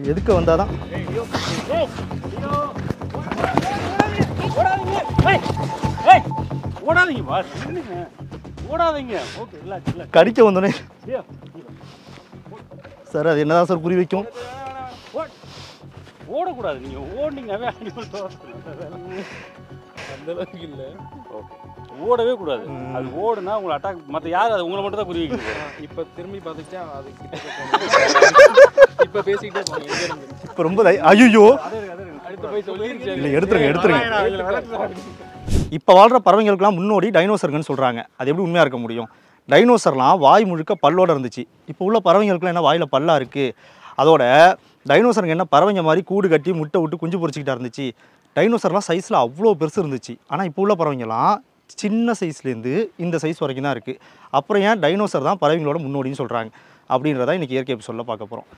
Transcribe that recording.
எதுக்கு வந்தால் தான் ஓடாதீங்க பாஸ் நில்லுங்க. ஓடாதீங்க ஓகே இல்லை இல்லை கடிக்க வந்தோடனே சார் அது என்னதான் சார் குறி வைக்கும் ஓடக்கூடாது நீங்க ஓடுனீங்கவே அனிமல் அந்த அளவுக்கு இல்லை ஓகே ஓடவே கூடாது அது ஓடுனா உங்களை அட்டாக் மற்ற யார் அது உங்களை மட்டும் தான் குறி வைக்கணும் இப்போ திரும்பி பார்த்துச்சா அது கிட்ட இப்போ பேசிக்கிட்டே போங்க எங்க இருந்து இப்போ ரொம்ப ஐயோ அடுத்து போய் சொல்லிருச்சு இல்லை எடுத்துருங்க எடுத்துருங்க இப்போ வாழ்கிற பறவைங்களுக்கெல்லாம் முன்னோடி டைனோசருங்கன்னு சொல்கிறாங்க அது எப்படி உண்மையாக இருக்க முடியும் டைனோசர்லாம் வாய் முழுக்க பல்லோட இருந்துச்சு இப்போ உள்ள பறவைங்களுக்குலாம் என்ன வாயில் பல்லா இருக்குது அதோட டைனோசருங்க என்ன பறவைங்க மாதிரி கூடு கட்டி முட்டை விட்டு குஞ்சு பொரிச்சிக்கிட்டா இருந்துச்சு டைனோசர்லாம் சைஸில் அவ்வளோ பெருசு இருந்துச்சு ஆனால் இப்போ உள்ள பறவைங்கலாம் சின்ன சைஸ்லேருந்து இந்த சைஸ் வரைக்கும் தான் இருக்குது அப்புறம் ஏன் டைனோசர் தான் பறவைங்களோட முன்னோடின்னு சொல்கிறாங்க அப்படின்றத இன்றைக்கி இயற்கை சொல்ல பார்க்க போகிறோம்